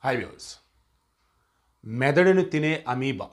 high views మెదడును తినే amoeba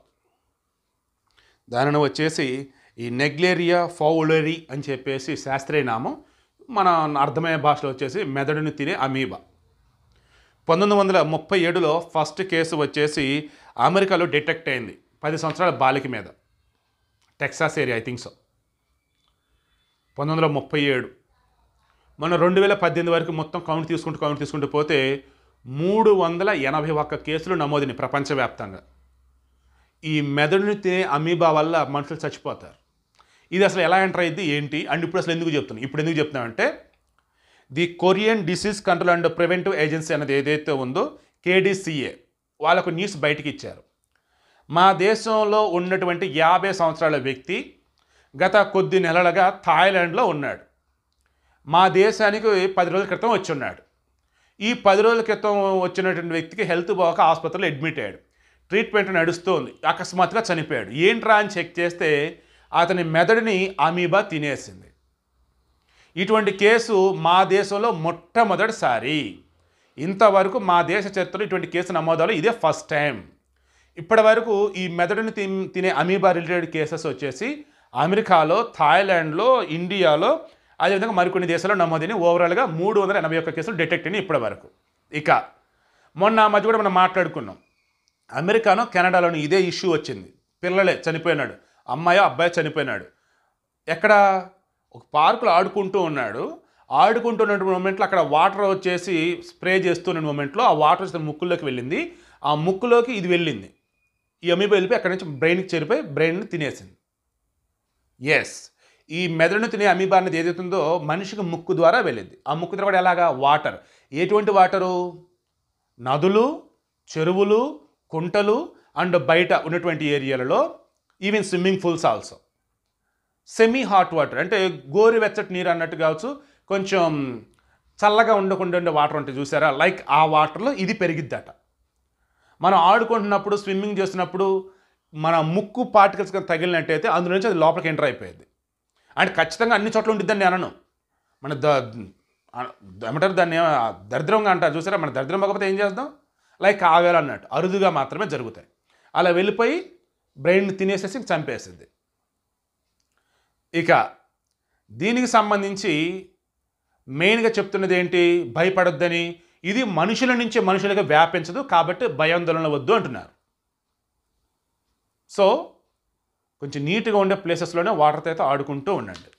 దానిని వచ్చేసి ఈ నెగ్లేరియా ఫౌలరీ అని చెప్పేసి శాస్త్రీయ నామం మన అర్థమయ్యే భాషలో వచ్చేసి మెదడును తినే అమీబా పంతొమ్మిది వందల ముప్పై ఏడులో ఫస్ట్ కేసు వచ్చేసి అమెరికాలో డిటెక్ట్ అయింది పది సంవత్సరాల బాలిక మీద Texas area I think so పంతొమ్మిది వందల ముప్పై ఏడు మన రెండు వేల పద్దెనిమిది వరకు మొత్తం కౌంట్ తీసుకుంటూ కౌంట్ తీసుకుంటూ పోతే మూడు వందల ఎనభై ఒక్క కేసులు నమోదిని ప్రపంచవ్యాప్తంగా ఈ మెదడుని తినే అమీబా వల్ల మనుషులు చచ్చిపోతారు ఇది అసలు ఎలా ఎంటర్ అయింది ఏంటి అండ్ ఇప్పుడు అసలు ఎందుకు చెప్తున్నాను ఇప్పుడు ఎందుకు చెప్తున్నామంటే the Korean disease control and preventive agency అనేది ఏదైతే ఉందో కేడీసీఏ వాళ్ళకు న్యూస్ బయటికి ఇచ్చారు మా దేశంలో ఉన్నటువంటి యాభై సంవత్సరాల వ్యక్తి గత కొద్ది నెలలుగా థాయిలాండ్లో ఉన్నాడు మా దేశానికి పది రోజుల క్రితం వచ్చి ఉన్నాడు ఈ పది రోజుల క్రితం వచ్చినటువంటి వ్యక్తికి హెల్త్ బాగా ఆసుపత్రిలో అడ్మిట్ అయ్యాడు ట్రీట్మెంట్ నడుస్తోంది అకస్మాత్తుగా చనిపోయాడు ఏంట్రా అని చెక్ చేస్తే అతని మెదడుని అమీబా తినేసింది ఇటువంటి కేసు మా దేశంలో మొట్టమొదటిసారి ఇంతవరకు మా దేశ చరిత్రలో ఇటువంటి కేసు నమోదాలు ఇదే ఫస్ట్ టైం ఇప్పటి వరకు ఈ మెదడుని తిన్- తినే అమీబా రిలేటెడ్ కేసెస్ వచ్చేసి అమెరికాలో థాయిలాండ్లో ఇండియాలో అదేవిధంగా మరికొన్ని దేశాల్లో నమోదైన ఓవరాల్గా మూడు వందల ఎనభై ఒక్క కేసులు డిటెక్ట్ అయినాయి ఇప్పటి వరకు ఇక మొన్న ఆ మధ్య కూడా మనం మాట్లాడుకున్నాం అమెరికానో కెనడాలోనూ ఇదే ఇష్యూ వచ్చింది పిల్లలే చనిపోయినాడు అమ్మాయో అబ్బాయి చనిపోయినాడు ఎక్కడ ఒక పార్కులో ఆడుకుంటూ ఉన్నాడు ఆడుకుంటున్న మూమెంట్లో అక్కడ వాటర్ వచ్చేసి స్ప్రే చేస్తున్న మూమెంట్లో ఆ వాటర్ వచ్చి ముక్కుల్లోకి వెళ్ళింది ఆ ముక్కులోకి ఇది వెళ్ళింది ఈ అమీబా వెళ్ళిపోయి అక్కడి నుంచి బ్రెయిన్కి చేరిపోయి బ్రెయిన్ని తినేసింది ఎస్ ఈ మెదడును తినే అమీబా అనేది ఏదైతే ఉందో మనిషికి ముక్కు ద్వారా వెళ్ళింది ఆ ముక్కు ద్వారా కూడా ఎలాగా వాటర్ ఎటువంటి వాటరు నదులు చెరువులు కుంటలు అండ్ బయట ఉన్నటువంటి ఏరియాలలో even swimming pools also semi hot water అంటే గోరువెచ్చటి నీరు అన్నట్టు కావచ్చు కొంచెం చల్లగా ఉండకుండా ఉండే వాటర్ ఉంటుంది చూసారా లైక్ ఆ వాటర్లో ఇది పెరిగిద్దట మనం ఆడుకుంటున్నప్పుడు స్విమ్మింగ్ చేస్తున్నప్పుడు మన ముక్కు పార్టికల్స్ కానీ తగిలినట్టయితే అందులో నుంచి అది లోపలికి ఎంటర్ అయిపోయేది అంటే ఖచ్చితంగా అన్ని చోట్ల ఉండిద్దని నేను అనను మన ద ఆ- ఏమంటారు దాన్ని ఏమ- దరిద్రంగా అంటారు చూసారా మన దరిద్రం కాకపోతే ఏం చేద్దాం లైక్ ఆవేలు అన్నట్టు అరుదుగా మాత్రమే జరుగుతాయి అలా వెళ్ళిపోయి బ్రెయిన్ తినేసేసి చంపేసింది ఇక దీనికి సంబంధించి మెయిన్గా చెప్తున్నది ఏంటి భయపడొద్దని ఇది మనుషుల నుంచి మనుషులుగా వ్యాపించదు కాబట్టి భయాందోళన వద్దు అంటున్నారు సో కొంచెం నీట్గా ఉండే ప్లేసెస్లోనే వాటర్తో అయితే ఆడుకుంటూ ఉండండి